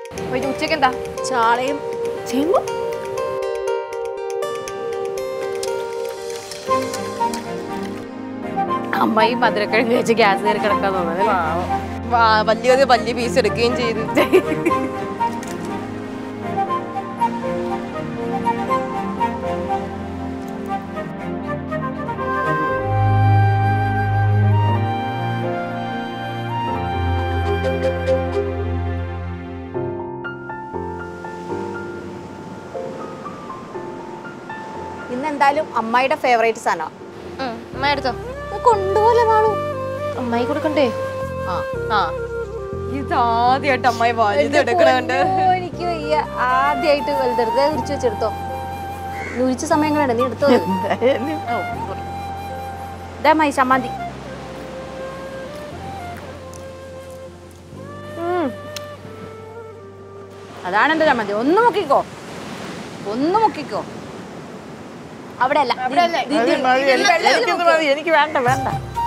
പോയിട്ട് ഉച്ചയ്ക്ക് എന്താ ചാളയും ചേമ്പു അമ്മായി മധുരക്കിഴങ്ങ് കഴിച്ച് ഗ്യാസ് കയറി കിടക്കാൻ തോന്നുന്നത് വലിയ വലിയ പീസ് എടുക്കുകയും ചെയ്തു ഇന്ന് എന്തായാലും അമ്മായിയുടെ ഫേവറേറ്റ് സാധനം അമ്മ എടുത്തോ കൊണ്ടുപോലെ വാളൂ അമ്മായി കൊടുക്കണ്ടേ ആ ആ ഇതാദ്യമായിട്ട് അമ്മായി വലുത് എടുക്കണുണ്ട് എനിക്ക് വയ്യ ആദ്യമായിട്ട് വലുതെടുത്ത് ഉരിച്ചു വെച്ചെടുത്തോ ഉരിച്ച സമയങ്ങളുണ്ട് നീ എടുത്തോ ഇതാ മൈ ചമ്മന്തി ഉം. അതാണ് എന്റെ ചമ്മന്തി ഒന്ന് മുക്കിക്കോ ഒന്ന് മുക്കിക്കോ അവിടെ അല്ല എനിക്ക് വേണ്ട വേണ്ട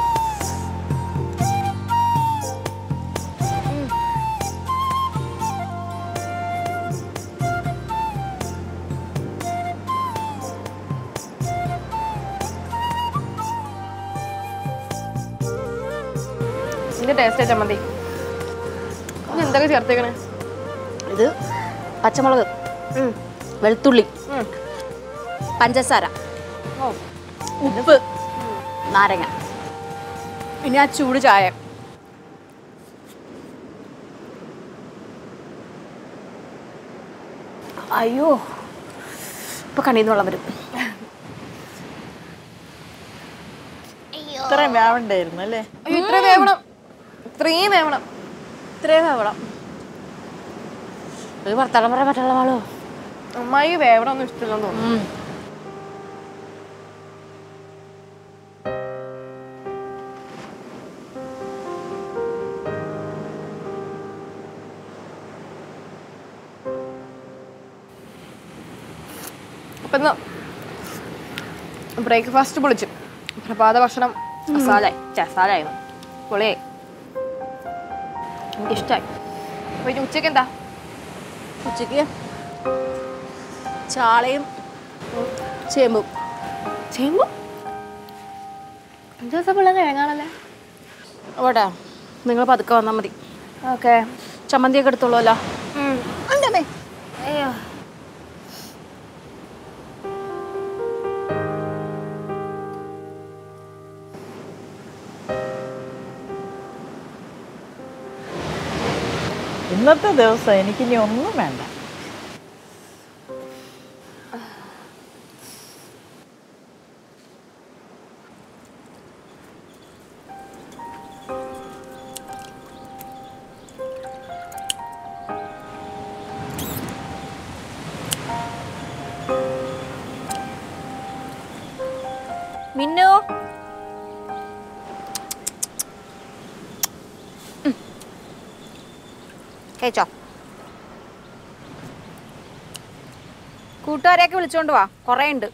ഇതിന്റെ ടേസ്റ്റ് ചമ്മന്തി ഇത് എന്തൊക്കെ ചേർത്തേക്കണേ ഇത് പച്ചമുളക് വെളുത്തുള്ളി ഉം. പഞ്ചസാര ഓ ഉപ്പ് നാരങ്ങ ഇനി ആ ചൂട് ചായ അയ്യോ ഇപ്പൊ കണ്ണീന്ന് വെള്ളം വരും ഇത്രയും വേവണ്ടായിരുന്നു അല്ലേ അയ്യോ ഇത്ര വേവണം ഇത്രയും വേവണം ഇത്രയും വേവണം ഒരു വർത്താനം പറയാൻ പറ്റുള്ള വാളോ അമ്മായി വേവണം ഒന്നും ഇഷ്ടമില്ലെന്ന് തോന്നുന്നു അപ്പൊ ഇന്ന് ബ്രേക്ക്ഫാസ്റ്റ് പൊളിച്ചു പ്രഭാത ഭക്ഷണം മസാലായി ചസാലായിരുന്നു പൊളിയായി എനിക്കിഷ്ടമായി അപ്പൊ ഇനി ഉച്ചയ്ക്ക് എന്താ ഉച്ചക്ക് ചാളയും ചേമ്പും ചേമ്പു എന്താ പിള്ളേർ കിഴങ്ങാണല്ലേ അവിടെ നിങ്ങൾ പതുക്കെ വന്നാൽ മതി ഓക്കെ ചമ്മന്തിയൊക്കെ എടുത്തോളൂല്ലോ അയ്യോ ഇന്നത്തെ ദിവസം എനിക്കിനി ഒന്നും വേണ്ട മിന്നു കഴിച്ചോ കൂട്ടുകാരെയൊക്കെ വിളിച്ചോണ്ട് വാ കുറേ ഉണ്ട്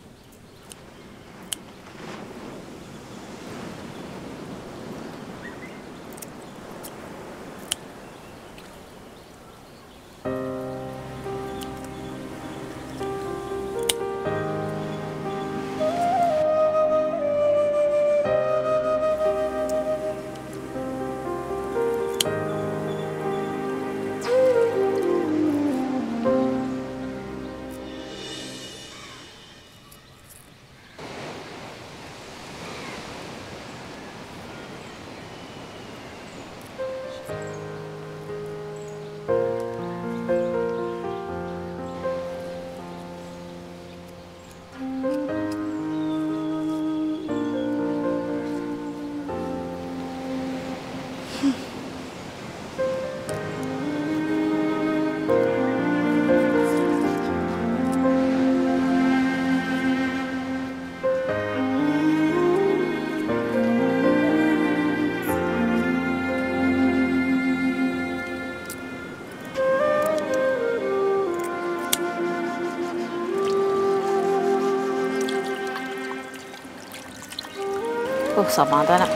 ഓ സമാധാനം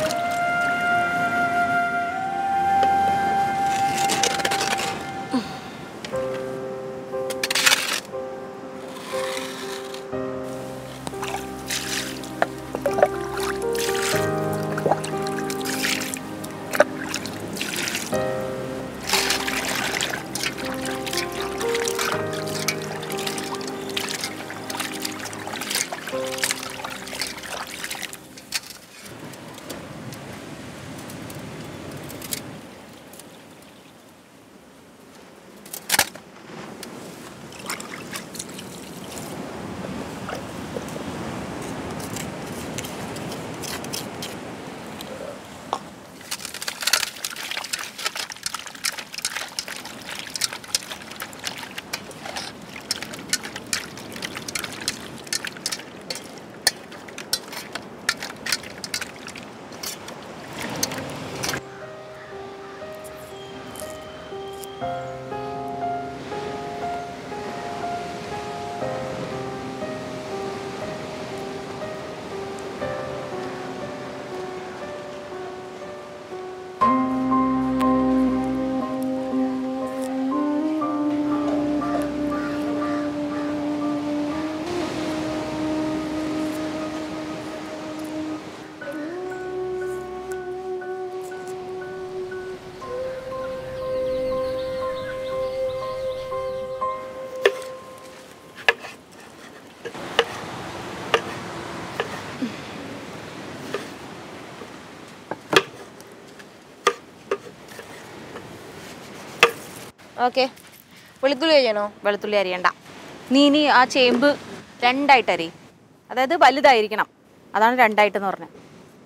ഓക്കെ വെളുത്തുള്ളി കഴിയണോ വെളുത്തുള്ളി അരിയണ്ട നീ ഇനി ആ ചേമ്പ് രണ്ടായിട്ട് അരി അതായത് വലുതായിരിക്കണം അതാണ് രണ്ടായിട്ടെന്ന് പറഞ്ഞത്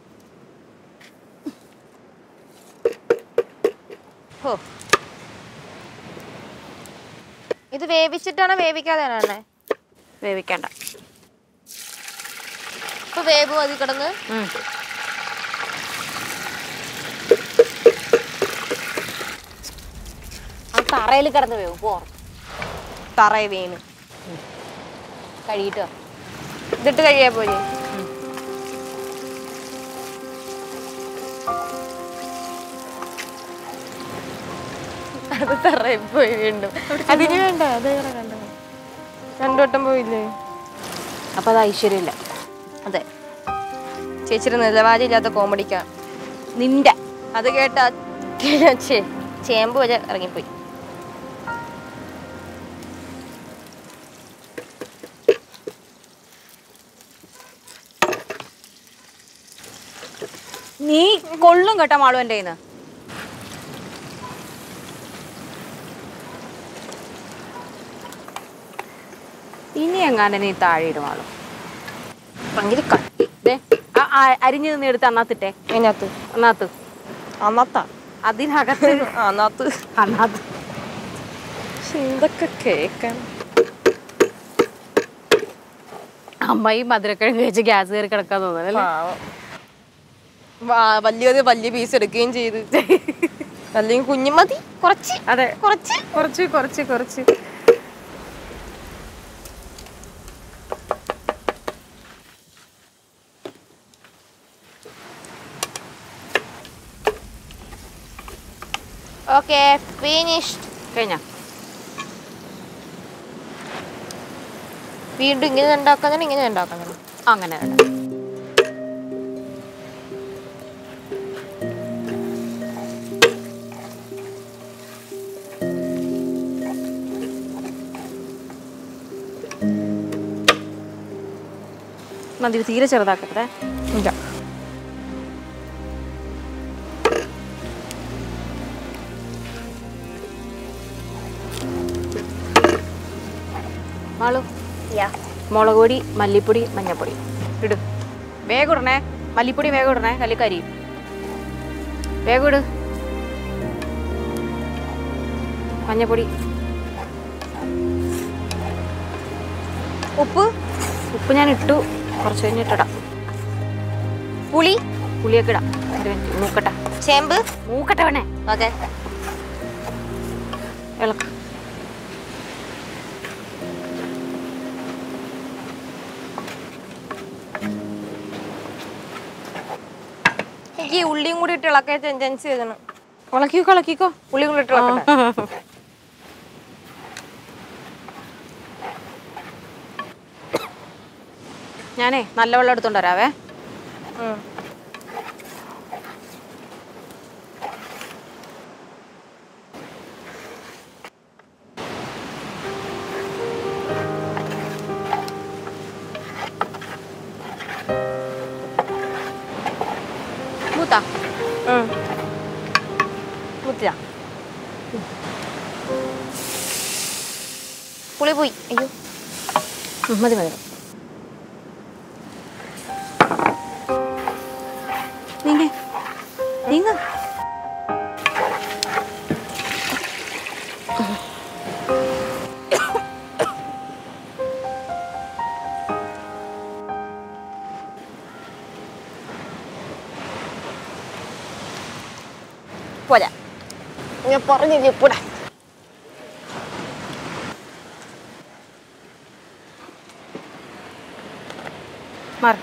ഹോ ഇത് വേവിച്ചിട്ടാണോ വേവിക്കാതെയാണോ വേവിക്കേണ്ട ഇപ്പൊ വേവ് മതി കിടന്ന് ഉം. അത് തറയിൽ കിടന്ന് വേവും പോ തറയെ വീണ് കഴുകിയിട്ട് വാ. ഇതിട്ട് കഴിയാ പോലെ അത് തറയിൽ പോയി വീണ്ടും അതിന് വേണ്ട അത് വേറെ കണ്ടോ രണ്ടു വട്ടം പോയില്ലേ അപ്പൊ അത് ഐശ്വര്യമില്ല അതെ ചേച്ചിയുടെ നിലവാരമില്ലാത്ത കോമഡിക്കാ നിന്റെ അത് കേട്ട ചേ ചേമ്പ് വരെ ഇറങ്ങിപ്പോയി നീ കൊള്ളും കേട്ടോ മാളു എൻ്റെ കയ്യിൽ ഇനി എങ്ങാണ്ട് നീ താഴെ ഇടുമാളു ഭയങ്കര കട്ടി ദേ ആ ആ- അരിഞ്ഞ് നിന്ന് എടുത്ത് അന്നാത്തിട്ടെ അതിനകത്ത് അന്നാത്ത് അന്നത്താ അതിനകത്ത് അന്നത്ത് അന്നാത്ത് എന്തൊക്കെ കേക്കാൻ അമ്മ ഈ മധുരക്കിഴങ്ങ് കഴിച്ച് ഗ്യാസ് കയറി കിടക്കാൻ തോന്നുന്നല്ലേ വലിയ വലിയ പീസ് എടുക്കുകയും ചെയ്ത് അല്ലെങ്കിൽ കുഞ്ഞു മതി കുറച്ച് അതെ കുറച്ച് കുറച്ച് കുറച്ച് കുറച്ച് ഓക്കെ ഫിനിഷ്ഡ് കഴിഞ്ഞ വീണ്ടും ഇങ്ങനെ ഉണ്ടാക്കുന്നതാണ് ഇങ്ങനെ ഉണ്ടാക്കുന്നത് അങ്ങനെ വേണ്ട മതി തീരെ ചെറുതാക്കട്ടെ ഇല്ല മാളു മുളക് പൊടി മല്ലിപ്പൊടി മഞ്ഞപ്പൊടി ഇട് വേഗം ഇടണേ മല്ലിപ്പൊടി വേഗം ഇടണേ കല്ലി കരി വേഗം ഇട് മഞ്ഞപ്പൊടി ഉപ്പ് ഉപ്പ് ഞാൻ ഇട്ടു കുറച്ച് കഴിഞ്ഞിട്ടിടാം പുളി പുളിയൊക്കെ ഇടാം ഒരു മിനിറ്റ് മൂക്കട്ടെ ചേമ്പ് മൂക്കട്ടെ വേണേ ഓക്കെ ഇളക്ക് എനിക്ക് ഈ ഉള്ളിയും കൂടി ഇട്ട് ഇളക്കാൻ ടെൻഡൻസി ചെയ്തണം ഇളക്കിക്കോ ഇളക്കിക്കോ ഉള്ളിയും കൂടി ഇട്ട് ഇളക്കട്ടെ ഞാനേ നല്ല വെള്ളം എടുത്തോണ്ട് വരാവേ ഉം. മൂത്താ ഉം. മുത്തില്ല പുളി പോയി അയ്യോ ഉം, മതി മതി നീങ്ങ നീങ്ങ പോരാ ഞാൻ പറഞ്ഞില്ലേ പോടാ മാറി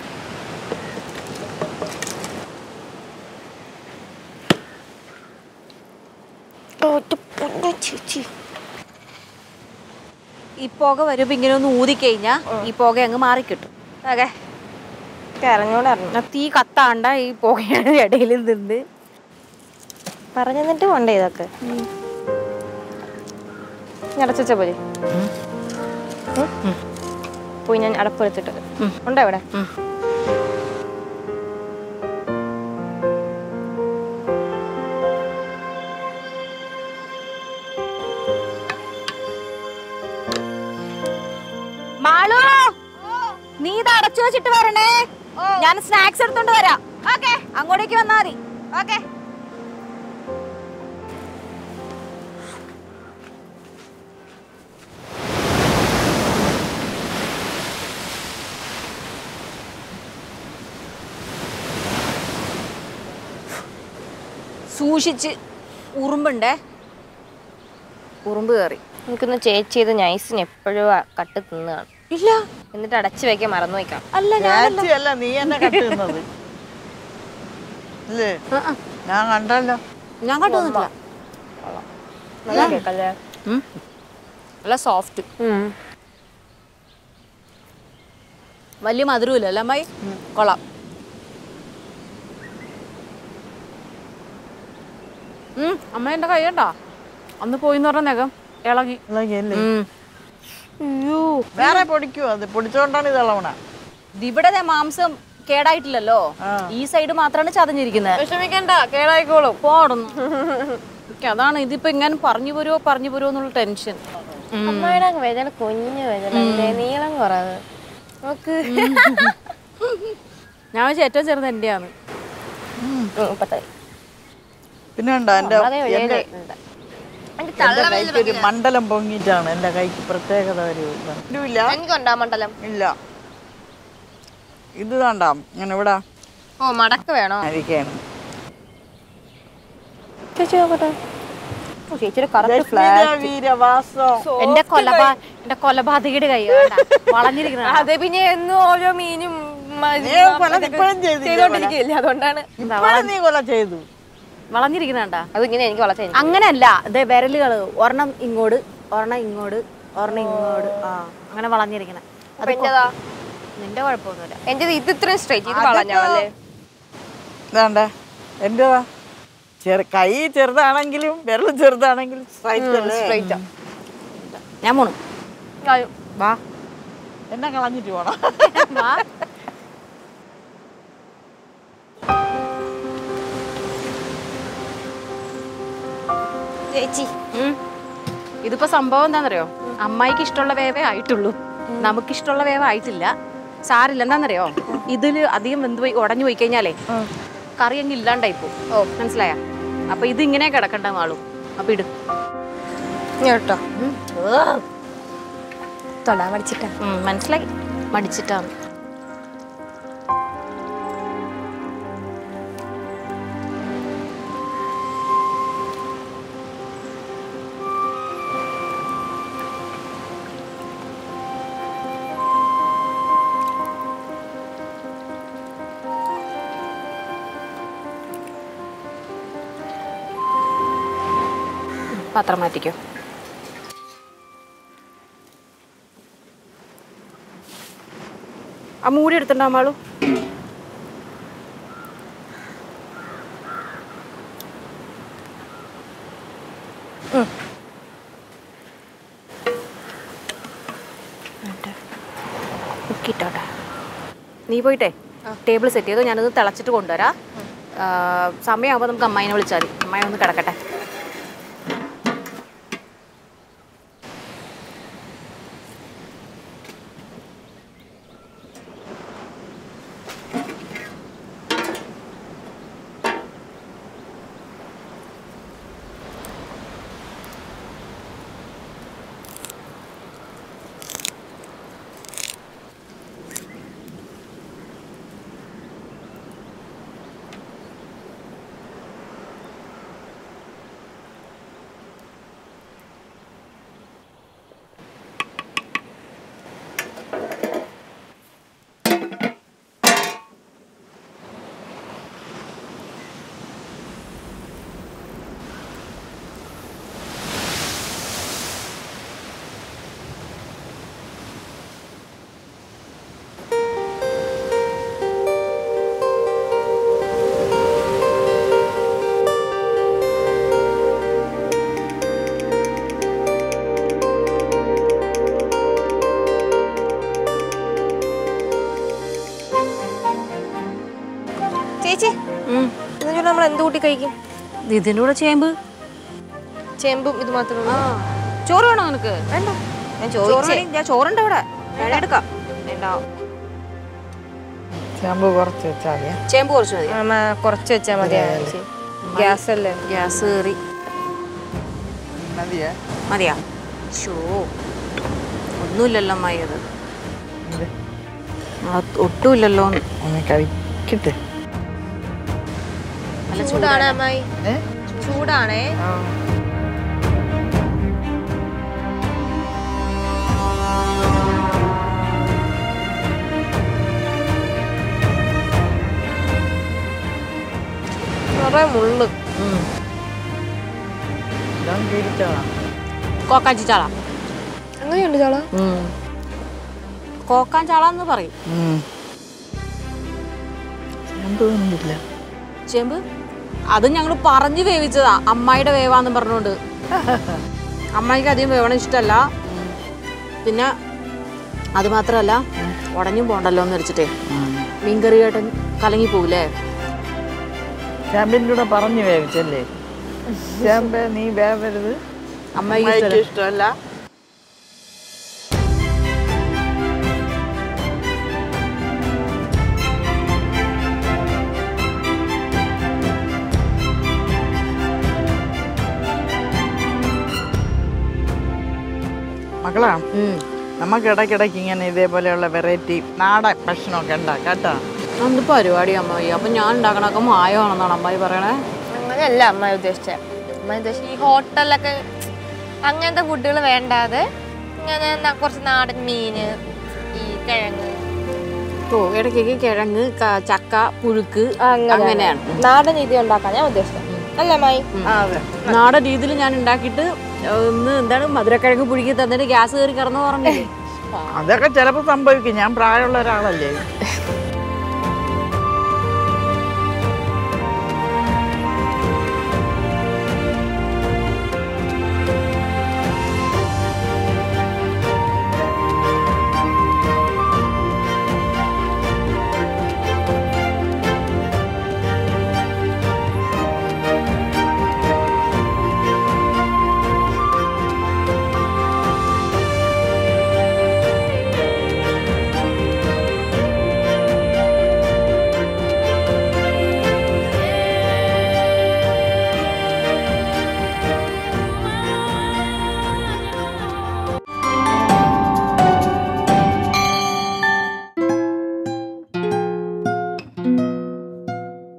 ചേച്ചി ഈ പുക വരുമ്പോ ഇങ്ങനെ ഒന്ന് ഊതിക്കഴിഞ്ഞാ ഈ പുക അങ്ങ് മാറിക്കിട്ടും ഓക്കെ അറിഞ്ഞോണ്ട് എന്നാ തീ കത്താണ്ട ഈ പുകയുടെ ഇടയിൽ നിന്ന് പറഞ്ഞു തന്നിട്ട് പോണ്ടേ ഇതൊക്കെ അടച്ച പോലെ പോയി ഞാൻ അടപ്പെടുത്തിട്ട് ഉണ്ടോ ഇവിടെ ഉം. മാളു നീ ഇത് അടച്ചു വെച്ചിട്ട് വരണേ ഞാൻ സ്നാക്സ് എടുത്തോണ്ട് വരാം ഓക്കെ അങ്ങോട്ടേക്ക് വന്നാ മതി ഓക്കെ സൂക്ഷിച്ച് ഉറുമ്പുണ്ടേ ഉറുമ്പ് കയറി എനിക്കൊന്ന് ചേച്ചി ഇത് നൈസിന് എപ്പോഴും കട്ട് തിന്നുകയാണ് ഇല്ല എന്നിട്ട് അടച്ചു വെക്കാൻ മറന്നു വയ്ക്കാം അല്ല ചേച്ചി അല്ല നീ എന്നെ കട്ടുന്നത് ഇല്ലേ ആ, ആ. ഞാൻ കണ്ടല്ലോ ഞാൻ കണ്ടുവന്നിട്ടില്ല നല്ല കേക്കല്ലേ നല്ല സോഫ്റ്റ് വലിയ മധുരമില്ല അല്ലേ അമ്മായി കൊള്ളാം ഉം, അമ്മ എന്റെ കൈ കണ്ടാ അന്ന് പോയി എന്ന് പറഞ്ഞ നഖം ഇളകി ഇളകിയല്ലേ ഉം. വേറെ പൊടിക്കുവോ അത് പൊടിച്ചോണ്ടാണ് ഇത് ഇളവണ ഇവിടെ ദേ മാംസം കേടായിട്ടില്ലല്ലോ ഈ സൈഡ് മാത്രമാണ് ചതഞ്ഞിരിക്കുന്നത് വിഷമിക്കണ്ട കേടായിക്കോളും പോടുന്നു എനിക്ക് അതാണ് ഇതിപ്പോ ഇങ്ങനെ പറഞ്ഞു പോരുവോ പറഞ്ഞു പോരുവോ എന്നുള്ള ടെൻഷൻ അമ്മയുടെ വേദന കുഞ്ഞു വേദന അല്ലേ നീളം കുറവ് നോക്ക് ഞാൻ വെച്ചാൽ ഏറ്റവും ചെറുത് എന്റെയാണ് മുപ്പത്തായി പിന്നെ ഉണ്ടോ എന്റെ നമ്മളതേ എന്റെ ഒഴിയേ ഉണ്ട് എന്റെ കൈക്ക് ഒരു മണ്ഡലം പൊങ്ങിയിട്ടാണ് എന്റെ കൈക്ക് പ്രത്യേകത ഒരു ഇല്ല എനിക്കുണ്ടാ മണ്ഡലം ഇല്ല ഇത് കണ്ടാ ഞാൻ ഇവിടെ ഓ മടക്ക് വേണോ ഇരിക്കാണ് ചേച്ചി നോക്കട്ടെ ഓ ചേച്ചിയുടെ കറക്റ്റ് ഫ്ലാറ്റ് ലക്ഷ്മീ വീരവാസം എന്റെ കൊലപാ എന്റെ കൊലപാതകയുടെ കൈ കണ്ടാ? വളഞ്ഞിരിക്കുന്ന അതെ പിന്നെ എന്നും ഓരോ മീനും മ- നീ കൊല ഇപ്പോഴും ചെയ്തില്ലേ ചെയ്തോണ്ടിരിക്കില്ല അതുകൊണ്ടാണ് ഇപ്പോഴും നീ കൊല ചെയ്തു വളഞ്ഞിരിക്കുന്ന കണ്ടാ അതിങ്ങനെ എനിക്ക് വളർച്ച അങ്ങനെയല്ല ഇത് വിരലുകള് ഒരെണ്ണം ഇങ്ങോട്ട് ഒരെണ്ണം ഇങ്ങോട്ട് ഒരെണ്ണം ഇങ്ങോട്ട് ആ അങ്ങനെ വളഞ്ഞിരിക്കണ അപ്പൊ എന്റേതാ നിന്റെ കുഴപ്പമൊന്നുമില്ല എന്റേത് ഇത് ഇത്രയും സ്ട്രൈറ്റ് ഇത് വളഞ്ഞാണല്ലേ ഇതാണ്ടേ എന്റേതാ ചെറു കൈ ചെറുതാണെങ്കിലും വിരൽ ചെറുതാണെങ്കിലും സ്ട്രൈറ്റ് അല്ലേ സ്ട്രൈറ്റാ ഞാൻ പോണു വാ എന്നെ കളഞ്ഞിട്ട് പോണം വാ ചേച്ചി ഉം. ഇതിപ്പോ സംഭവം എന്താണെന്നറിയോ അമ്മായിക്ക് ഇഷ്ടമുള്ള വേവേ ആയിട്ടുള്ളൂ നമുക്ക് ഇഷ്ടമുള്ള വേവ ആയിട്ടില്ല സാരില്ല എന്താണെന്നറിയോ ഇതില് അധികം വെന്ത് പോയി ഉടഞ്ഞു പോയി കഴിഞ്ഞാലേ കറി അങ്ങ് ഇല്ലാണ്ടായി പോകും ഓ മനസ്സിലായ അപ്പൊ ഇത് ഇങ്ങനെ കിടക്കണ്ട മാളും അപ്പൊ ഇട് കേട്ടോ തൊടാൻ പഠിച്ചിട്ടാ ഉം, മനസ്സിലായി മടിച്ചിട്ടാണ് പാത്രം മാറ്റിക്കോ ആ മൂടി എടുത്തിട്ടുണ്ടോ മാളു ഉക്കിട്ടോട്ടെ നീ പോയിട്ടെ ടേബിൾ സെറ്റ് ചെയ്തോ ഞാനത് തിളച്ചിട്ട് കൊണ്ടുവരാം ആ, സമയമാകുമ്പോൾ നമുക്ക് അമ്മായിനെ വിളിച്ചാൽ മതി അമ്മായി ഒന്ന് കിടക്കട്ടെ കൂട്ടി കഴിക്കും ഇതിൻ്റെ കൂടെ ചേമ്പ് ചേമ്പും ഇത് മാത്രമേ ഉള്ളൂ ചോറ് വേണോ നിനക്ക് വേണ്ട ഞാൻ ചോറ് ചോദിച്ചേ വേണേ- ഞാൻ ചോറുണ്ട് ഇവിടെ വേണേ എടുക്കാം വേണ്ട ചേമ്പ് കുറച്ച് വെച്ചാൽ മതിയാ ചേമ്പ് കുറച്ച് മതി അമ്മ കുറച്ച് വെച്ചാൽ മതി ഗ്യാസ് അല്ലേ ഗ്യാസ് കയറി മതിയാ മതിയാ ഷോ ഒന്നുമില്ലല്ലോ അമ്മായി അത് ഇത് ആ, ഒട്ടുമില്ലല്ലോ ഒന്ന് കഴിക്കട്ടെ നല്ല ചൂടാണ് അമ്മായി ഏ ചൂടാണേ ആ നിറയെ മുള്ളു ഇതാണ് തിരിച്ചോളാം കോക്കാച്ചി ചാള അങ്ങനെയുണ്ട് ചോള കോക്കാൻ ചാള എന്ന് പറയും ചേമ്പ് ഒന്നുമില്ല ചേമ്പ് അത് ഞങ്ങൾ പറഞ്ഞു വേവിച്ചതാ അമ്മായിയുടെ വേവാന്ന് പറഞ്ഞുകൊണ്ട് അമ്മായിക്ക് അധികം വേവണം ഇഷ്ടമല്ല പിന്നെ അത് മാത്രമല്ല ഉടഞ്ഞും പോണ്ടല്ലോ എന്ന് വെച്ചിട്ടേ മീൻകറി ഏട്ടൻ കലങ്ങി പോവില്ലേ ചേമ്പിൻ്റെ കൂടെ പറഞ്ഞു വേവിച്ചല്ലേ ചേമ്പ് നീ വേവരുത് അമ്മായിക്ക് അമ്മയ്ക്ക് ഇഷ്ടമല്ല ഇഷ്ടമല്ല മക്കളാ ഉം. നമുക്ക് ഇടയ്ക്കിടയ്ക്ക് ഇങ്ങനെ ഇതേപോലെയുള്ള വെറൈറ്റി നാടൻ ഭക്ഷണമൊക്കെ ഉണ്ടാക്കാം കേട്ടോ എന്ത് പരിപാടി അമ്മായി അപ്പൊ ഞാൻ ഉണ്ടാക്കണൊക്കെ മായമാണെന്നാണ് അമ്മായി പറയണേ അങ്ങനെയല്ല അമ്മ ഉദ്ദേശിച്ചത് അമ്മ ഉദ്ദേശിച്ച ഈ ഹോട്ടലിലൊക്കെ അങ്ങനത്തെ ഫുഡുകൾ വേണ്ടാതെ ഇങ്ങനെ ന- കുറച്ച് നാടൻ മീന് ഈ കിഴങ്ങ് ഓ ഇടയ്ക്ക് കിഴങ്ങ് ക- ചക്ക പുഴുക്ക് അങ്ങനെയാണ് നാടൻ രീതി ഉണ്ടാക്കാൻ ഞാൻ ഉദ്ദേശിച്ചത് അല്ല അമ്മായി ആ അതെ നാടൻ രീതിയിൽ ഞാൻ ഉണ്ടാക്കിയിട്ട് ഒന്ന് എന്താണ് മധുരക്കിഴങ്ങ് പുഴുക്കി തന്നിട്ട് ഗ്യാസ് കയറി കിടന്നു പറഞ്ഞില്ലേ അതൊക്കെ ചിലപ്പോൾ സംഭവിക്കും ഞാൻ പ്രായമുള്ള ഒരാളല്ലേ